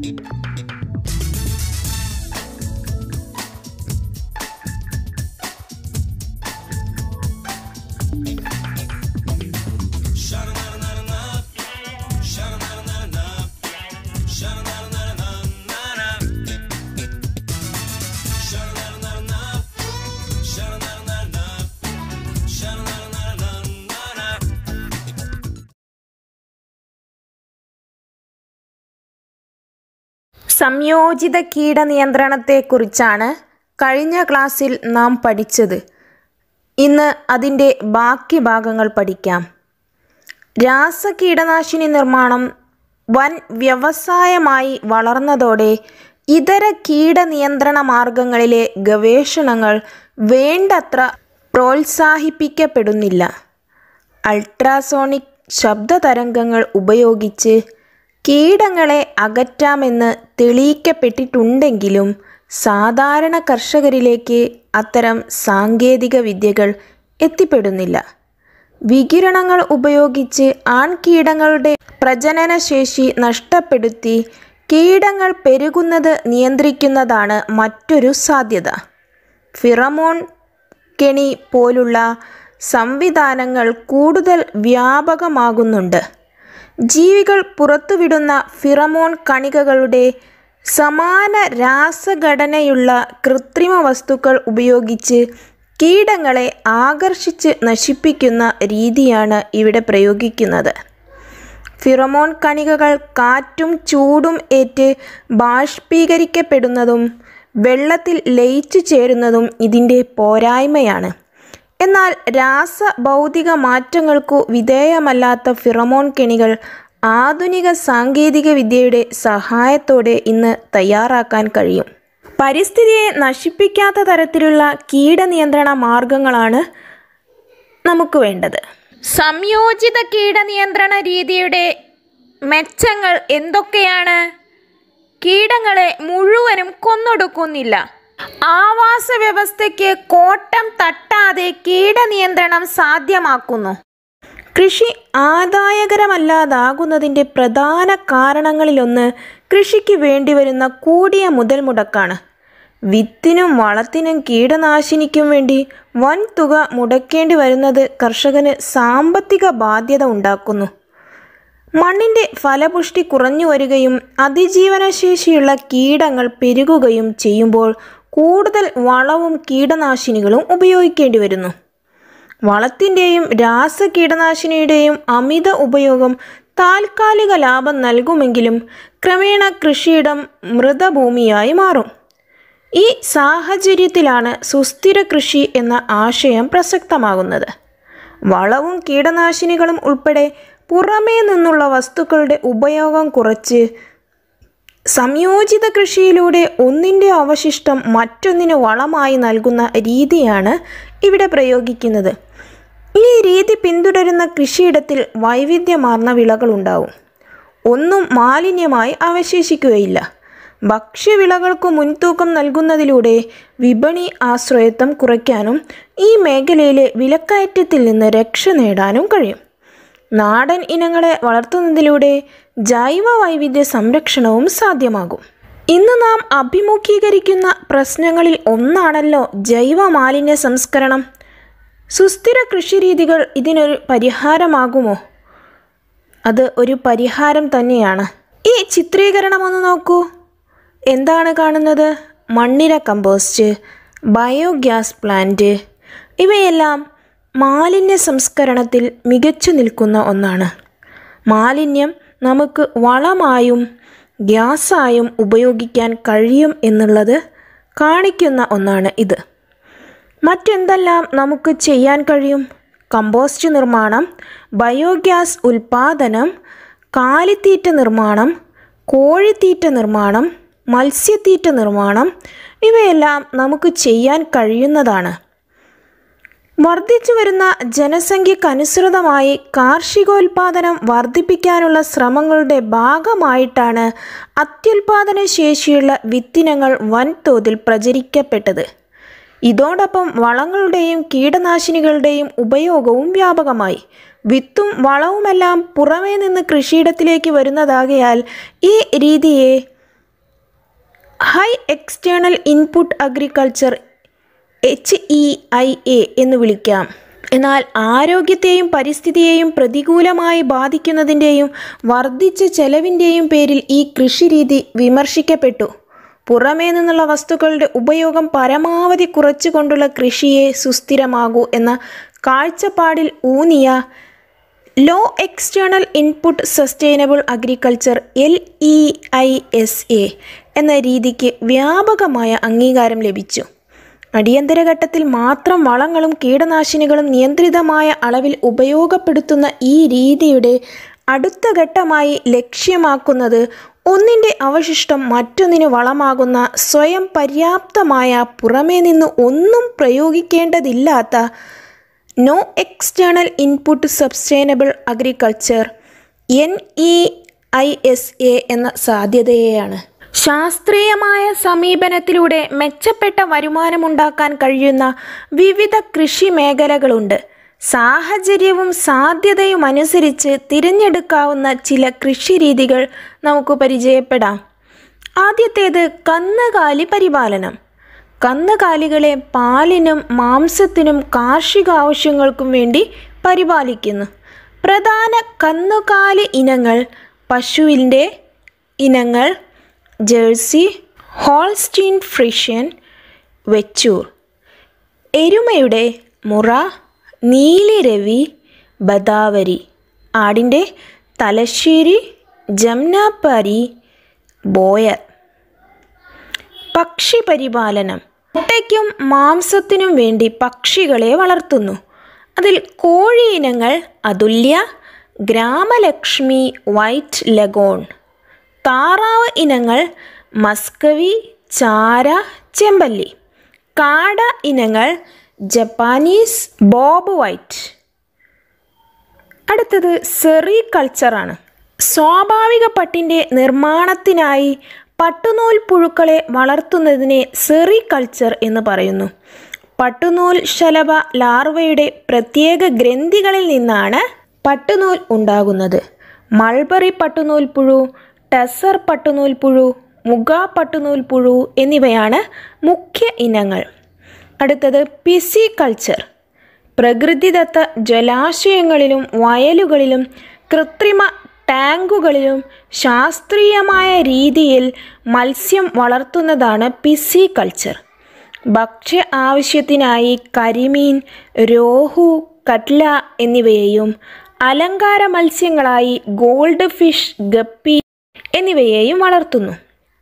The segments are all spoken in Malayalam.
സംയോജിത കീടനിയന്ത്രണത്തെക്കുറിച്ചാണ് കഴിഞ്ഞ ക്ലാസ്സിൽ നാം പഠിച്ചത് ഇന്ന് അതിൻ്റെ ബാക്കി ഭാഗങ്ങൾ പഠിക്കാം രാസകീടനാശിനി നിർമ്മാണം വൻ വ്യവസായമായി വളർന്നതോടെ ഇതര കീടനിയന്ത്രണ മാർഗങ്ങളിലെ ഗവേഷണങ്ങൾ വേണ്ടത്ര പ്രോത്സാഹിപ്പിക്കപ്പെടുന്നില്ല അൾട്രാസോണിക് ശബ്ദതരംഗങ്ങൾ ഉപയോഗിച്ച് കീടങ്ങളെ അകറ്റാമെന്ന് തെളിയിക്കപ്പെട്ടിട്ടുണ്ടെങ്കിലും സാധാരണ കർഷകരിലേക്ക് അത്തരം സാങ്കേതിക വിദ്യകൾ എത്തിപ്പെടുന്നില്ല വികിരണങ്ങൾ ഉപയോഗിച്ച് ആൺകീടങ്ങളുടെ പ്രജനനശേഷി നഷ്ടപ്പെടുത്തി കീടങ്ങൾ പെരുകുന്നത് നിയന്ത്രിക്കുന്നതാണ് മറ്റൊരു സാധ്യത ഫിറമോൺ കെണി പോലുള്ള സംവിധാനങ്ങൾ കൂടുതൽ വ്യാപകമാകുന്നുണ്ട് ജീവികൾ പുറത്തുവിടുന്ന ഫിറമോൺ കണികകളുടെ സമാന രാസഘടനയുള്ള കൃത്രിമ വസ്തുക്കൾ ഉപയോഗിച്ച് കീടങ്ങളെ ആകർഷിച്ച് നശിപ്പിക്കുന്ന രീതിയാണ് ഇവിടെ പ്രയോഗിക്കുന്നത് ഫിറമോൺ കണികകൾ കാറ്റും ചൂടും ഏറ്റ് ബാഷ്പീകരിക്കപ്പെടുന്നതും വെള്ളത്തിൽ ലയിച്ചു ചേരുന്നതും ഇതിൻ്റെ പോരായ്മയാണ് എന്നാൽ രാസഭൗതിക മാറ്റങ്ങൾക്കു വിധേയമല്ലാത്ത ഫിറമോൺ കെണികൾ ആധുനിക സാങ്കേതിക വിദ്യയുടെ സഹായത്തോടെ ഇന്ന് തയ്യാറാക്കാൻ കഴിയും പരിസ്ഥിതിയെ നശിപ്പിക്കാത്ത തരത്തിലുള്ള കീടനിയന്ത്രണ മാർഗങ്ങളാണ് നമുക്ക് വേണ്ടത് സംയോജിത കീടനിയന്ത്രണ രീതിയുടെ മെച്ചങ്ങൾ എന്തൊക്കെയാണ് കീടങ്ങളെ മുഴുവനും കൊന്നൊടുക്കുന്നില്ല ആവാസ വ്യവസ്ഥയ്ക്ക് കോട്ടം തട്ടാതെ കീടനിയന്ത്രണം സാധ്യമാക്കുന്നു കൃഷി ആദായകരമല്ലാതാകുന്നതിൻ്റെ പ്രധാന കാരണങ്ങളിലൊന്ന് കൃഷിക്ക് വേണ്ടിവരുന്ന കൂടിയ മുതൽ മുടക്കാണ് വിത്തിനും വളത്തിനും കീടനാശിനിക്കും വേണ്ടി വൻ തുക മുടക്കേണ്ടി വരുന്നത് കർഷകന് സാമ്പത്തിക ബാധ്യത ഉണ്ടാക്കുന്നു മണ്ണിൻ്റെ ഫലപുഷ്ടി കുറഞ്ഞു വരികയും അതിജീവനശേഷിയുള്ള കീടങ്ങൾ പെരുകുകയും ചെയ്യുമ്പോൾ കൂടുതൽ വളവും കീടനാശിനികളും ഉപയോഗിക്കേണ്ടി വരുന്നു വളത്തിൻ്റെയും രാസകീടനാശിനിയുടെയും അമിത ഉപയോഗം താൽക്കാലിക ലാഭം നൽകുമെങ്കിലും ക്രമേണ കൃഷിയിടം മൃതഭൂമിയായി മാറും ഈ സാഹചര്യത്തിലാണ് സുസ്ഥിര കൃഷി എന്ന ആശയം പ്രസക്തമാകുന്നത് വളവും കീടനാശിനികളും ഉൾപ്പെടെ പുറമേ നിന്നുള്ള വസ്തുക്കളുടെ ഉപയോഗം കുറച്ച് സംയോജിത കൃഷിയിലൂടെ ഒന്നിൻ്റെ അവശിഷ്ടം മറ്റൊന്നിന് വളമായി നൽകുന്ന രീതിയാണ് ഇവിടെ പ്രയോഗിക്കുന്നത് ഈ രീതി പിന്തുടരുന്ന കൃഷിയിടത്തിൽ വൈവിധ്യമാർന്ന വിളകളുണ്ടാവും ഒന്നും മാലിന്യമായി അവശേഷിക്കുകയില്ല ഭക്ഷ്യവിളകൾക്ക് മുൻതൂക്കം നൽകുന്നതിലൂടെ വിപണി ആശ്രയത്വം കുറയ്ക്കാനും ഈ മേഖലയിലെ വിലക്കയറ്റത്തിൽ നിന്ന് രക്ഷ നേടാനും കഴിയും നാടൻ ഇനങ്ങളെ വളർത്തുന്നതിലൂടെ ജൈവ വൈവിധ്യ സംരക്ഷണവും സാധ്യമാകും ഇന്ന് നാം അഭിമുഖീകരിക്കുന്ന പ്രശ്നങ്ങളിൽ ഒന്നാണല്ലോ ജൈവ മാലിന്യ സംസ്കരണം സുസ്ഥിര കൃഷിരീതികൾ ഇതിനൊരു പരിഹാരമാകുമോ അത് ഒരു പരിഹാരം തന്നെയാണ് ഈ ചിത്രീകരണം ഒന്ന് നോക്കൂ എന്താണ് കാണുന്നത് മണ്ണിര കമ്പോസ്റ്റ് ബയോഗ്യാസ് പ്ലാന്റ് ഇവയെല്ലാം മാലിന്യ സംസ്കരണത്തിൽ മികച്ചു നിൽക്കുന്ന ഒന്നാണ് മാലിന്യം നമുക്ക് വളമായും ഗ്യാസായും ഉപയോഗിക്കാൻ കഴിയും എന്നുള്ളത് കാണിക്കുന്ന ഒന്നാണ് ഇത് മറ്റെന്തെല്ലാം നമുക്ക് ചെയ്യാൻ കഴിയും കമ്പോസ്റ്റ് നിർമ്മാണം ബയോഗ്യാസ് ഉൽപാദനം കാലിത്തീറ്റ നിർമ്മാണം കോഴിത്തീറ്റ നിർമ്മാണം മത്സ്യത്തീറ്റ നിർമ്മാണം ഇവയെല്ലാം നമുക്ക് ചെയ്യാൻ കഴിയുന്നതാണ് വർദ്ധിച്ചു വരുന്ന ജനസംഖ്യക്കനുസൃതമായി കാർഷികോൽപാദനം വർദ്ധിപ്പിക്കാനുള്ള ശ്രമങ്ങളുടെ ഭാഗമായിട്ടാണ് അത്യുൽപാദന ശേഷിയുള്ള വിത്തിനങ്ങൾ വൻതോതിൽ പ്രചരിക്കപ്പെട്ടത് ഇതോടൊപ്പം വളങ്ങളുടെയും കീടനാശിനികളുടെയും ഉപയോഗവും വ്യാപകമായി വിത്തും വളവുമെല്ലാം പുറമേ നിന്ന് കൃഷിയിടത്തിലേക്ക് വരുന്നതാകയാൽ ഈ രീതിയെ high external input agriculture H E I A എന്ന് വിളിക്കാം എന്നാൽ ആരോഗ്യത്തെയും പരിസ്ഥിതിയെയും പ്രതികൂലമായി ബാധിക്കുന്നതിൻ്റെയും വർദ്ധിച്ച ചെലവിൻ്റെയും പേരിൽ ഈ കൃഷിരീതി വിമർശിക്കപ്പെട്ടു പുറമേ നിന്നുള്ള വസ്തുക്കളുടെ ഉപയോഗം പരമാവധി കുറച്ചുകൊണ്ടുള്ള കൃഷിയെ സുസ്ഥിരമാകൂ എന്ന കാഴ്ചപ്പാടിൽ ഊന്നിയ low external input sustainable agriculture L E I S A എന്ന രീതിക്ക് വ്യാപകമായ അംഗീകാരം ലഭിച്ചു അടിയന്തര ഘട്ടത്തിൽ മാത്രം വളങ്ങളും കീടനാശിനികളും നിയന്ത്രിതമായ അളവിൽ ഉപയോഗപ്പെടുത്തുന്ന ഈ രീതിയുടെ അടുത്ത ഘട്ടമായി ലക്ഷ്യമാക്കുന്നത് ഒന്നിൻ്റെ അവശിഷ്ടം മറ്റൊന്നിന് വളമാകുന്ന സ്വയം പര്യാപ്തമായ പുറമേ നിന്ന് ഒന്നും പ്രയോഗിക്കേണ്ടതില്ലാത്ത no external input sustainable agriculture N E I S A എന്ന സാധ്യതയെയാണ് ശാസ്ത്രീയമായ സമീപനത്തിലൂടെ മെച്ചപ്പെട്ട വരുമാനമുണ്ടാക്കാൻ കഴിയുന്ന വിവിധ കൃഷി മേഖലകളുണ്ട് സാഹചര്യവും സാധ്യതയും അനുസരിച്ച് തിരഞ്ഞെടുക്കാവുന്ന ചില കൃഷിരീതികൾ നമുക്ക് പരിചയപ്പെടാം ആദ്യത്തേത് കന്നുകാലി പരിപാലനം കന്നുകാലികളെ പാലിനും മാംസത്തിനും കാർഷിക ആവശ്യങ്ങൾക്കും വേണ്ടി പരിപാലിക്കുന്നു പ്രധാന കന്നുകാലി ഇനങ്ങൾ പശുവിൻ്റെ ഇനങ്ങൾ ജേഴ്സി ഹോൾസ്റ്റീൻ ഫ്രിഷ്യൻ വെച്ചൂർ എരുമയുടെ മുറ നീലിരവി ബദാവരി ആടിൻ്റെ തലശ്ശേരി ജംനാപ്പാരി ബോയർ പക്ഷി പരിപാലനം മുട്ടയ്ക്കും മാംസത്തിനും വേണ്ടി പക്ഷികളെ വളർത്തുന്നു അതിൽ കോഴി ഇനങ്ങൾ അതുല്യ ഗ്രാമലക്ഷ്മി വൈറ്റ് ലഗോൺ താറാവ് ഇനങ്ങൾ മസ്കവി ചാര ചെമ്പല്ലി കാട ഇനങ്ങൾ ജപ്പാനീസ് ബോബ് വൈറ്റ് അടുത്തത് സെറി കൾച്ചറാണ് സ്വാഭാവിക പട്ടിൻ്റെ നിർമ്മാണത്തിനായി പട്ടുനൂൽ പുഴുക്കളെ വളർത്തുന്നതിനെ സെറി കൾച്ചർ എന്ന് പറയുന്നു പട്ടുനൂൽ ശലഭ ലാർവയുടെ പ്രത്യേക ഗ്രന്ഥികളിൽ നിന്നാണ് പട്ടുനൂൽ ഉണ്ടാകുന്നത് മൾബറി പട്ടുനൂൽ പുഴു ടെസർ പട്ടുനൂൽ പുഴു മുഗ പട്ടുനൂൽ പുഴു എന്നിവയാണ് മുഖ്യ ഇനങ്ങൾ അടുത്തത് പിസി കൾച്ചർ പ്രകൃതിദത്ത ജലാശയങ്ങളിലും വയലുകളിലും കൃത്രിമ ടാങ്കുകളിലും ശാസ്ത്രീയമായ രീതിയിൽ മത്സ്യം വളർത്തുന്നതാണ് പിസി കൾച്ചർ ഭക്ഷ്യ ആവശ്യത്തിനായി കരിമീൻ രോഹു കട്ല എന്നിവയെയും അലങ്കാര മത്സ്യങ്ങളായി ഗോൾഡ് ഫിഷ് ഗപ്പി എന്നിവയെയും വളർത്തുന്നു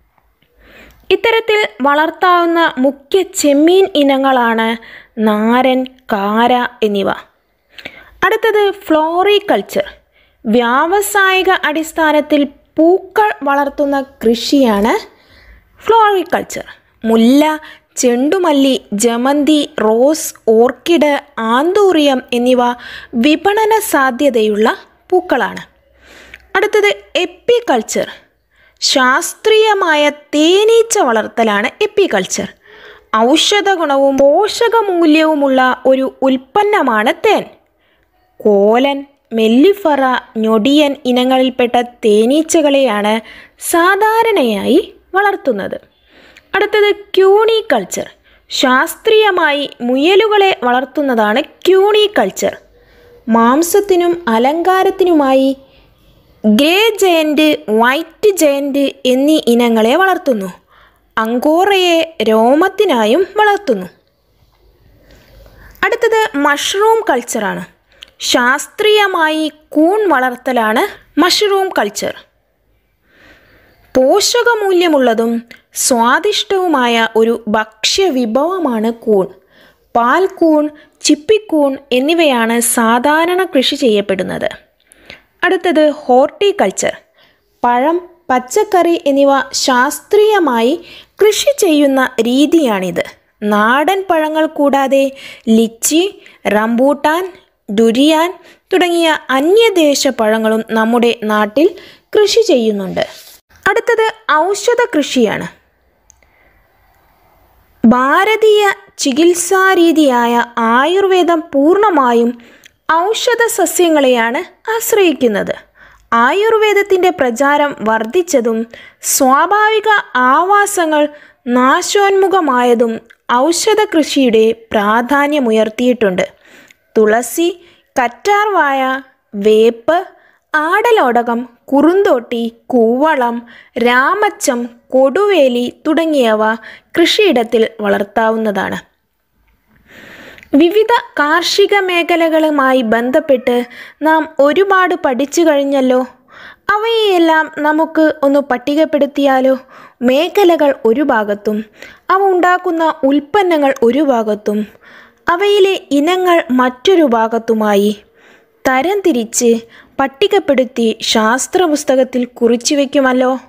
ഇത്തരത്തിൽ വളർത്താവുന്ന മുഖ്യ ചെമ്മീൻ ഇനങ്ങളാണ് നാരൻ കാര എന്നിവ അടുത്തത് ഫ്ലോറികൾച്ചർ വ്യാവസായിക അടിസ്ഥാനത്തിൽ പൂക്കൾ വളർത്തുന്ന കൃഷിയാണ് ഫ്ലോറികൾച്ചർ മുല്ല ചെണ്ടുമല്ലി ജമന്തി റോസ് ഓർക്കിഡ് ആന്തൂറിയം എന്നിവ വിപണന സാധ്യതയുള്ള പൂക്കളാണ് അടുത്തത് എപ്പികൾച്ചർ ശാസ്ത്രീയമായ തേനീച്ച വളർത്തലാണ് എപ്പികൾച്ചർ ഔഷധ ഗുണവും പോഷകമൂല്യവുമുള്ള ഒരു ഉൽപ്പന്നമാണ് തേൻ കോലൻ മെല്ലിഫറ ഞൊടിയൻ ഇനങ്ങളിൽപ്പെട്ട തേനീച്ചകളെയാണ് സാധാരണയായി വളർത്തുന്നത് അടുത്തത് ക്യൂണി കൾച്ചർ ശാസ്ത്രീയമായി മുയലുകളെ വളർത്തുന്നതാണ് ക്യൂണി കൾച്ചർ മാംസത്തിനും അലങ്കാരത്തിനുമായി ഗ്രേ ജയൻറ്റ് വൈറ്റ് ജയൻറ്റ് എന്നീ ഇനങ്ങളെ വളർത്തുന്നു അങ്കോറയെ രോമത്തിനായും വളർത്തുന്നു അടുത്തത് മഷ്റൂം കൾച്ചറാണ് ശാസ്ത്രീയമായി കൂൺ വളർത്തലാണ് മഷ്റൂം കൾച്ചർ പോഷകമൂല്യമുള്ളതും സ്വാദിഷ്ടവുമായ ഒരു ഭക്ഷ്യവിഭവമാണ് കൂൺ പാൽക്കൂൺ ചിപ്പിക്കൂൺ എന്നിവയാണ് സാധാരണ കൃഷി ചെയ്യപ്പെടുന്നത് അടുത്തത് ഹോർട്ടിക്കൾച്ചർ പഴം പച്ചക്കറി എന്നിവ ശാസ്ത്രീയമായി കൃഷി ചെയ്യുന്ന രീതിയാണിത് നാടൻ പഴങ്ങൾ കൂടാതെ ലിച്ചി റംബൂട്ടാൻ ഡുരിയാൻ തുടങ്ങിയ അന്യദേശ പഴങ്ങളും നമ്മുടെ നാട്ടിൽ കൃഷി ചെയ്യുന്നുണ്ട് അടുത്തത് ഔഷധ കൃഷിയാണ് ഭാരതീയ ചികിത്സാരീതിയായ ആയുർവേദം പൂർണ്ണമായും ഔഷധ സസ്യങ്ങളെയാണ് ആശ്രയിക്കുന്നത് ആയുർവേദത്തിൻ്റെ പ്രചാരം വർദ്ധിച്ചതും സ്വാഭാവിക ആവാസങ്ങൾ നാശോന്മുഖമായതും ഔഷധ കൃഷിയുടെ പ്രാധാന്യമുയർത്തിയിട്ടുണ്ട് തുളസി കറ്റാർവായ വേപ്പ് ആടലോടകം കുറുന്തോട്ടി കൂവളം രാമച്ചം കൊടുവേലി തുടങ്ങിയവ കൃഷിയിടത്തിൽ വളർത്താവുന്നതാണ് വിവിധ കാർഷിക മേഖലകളുമായി ബന്ധപ്പെട്ട് നാം ഒരുപാട് പഠിച്ചു കഴിഞ്ഞല്ലോ അവയെല്ലാം നമുക്ക് ഒന്ന് പട്ടികപ്പെടുത്തിയാലോ മേഖലകൾ ഒരു ഭാഗത്തും അവ ഉണ്ടാക്കുന്ന ഉൽപ്പന്നങ്ങൾ ഒരു ഭാഗത്തും അവയിലെ ഇനങ്ങൾ മറ്റൊരു ഭാഗത്തുമായി തരംതിരിച്ച് പട്ടികപ്പെടുത്തി ശാസ്ത്ര പുസ്തകത്തിൽ കുറിച്ചു വയ്ക്കുമല്ലോ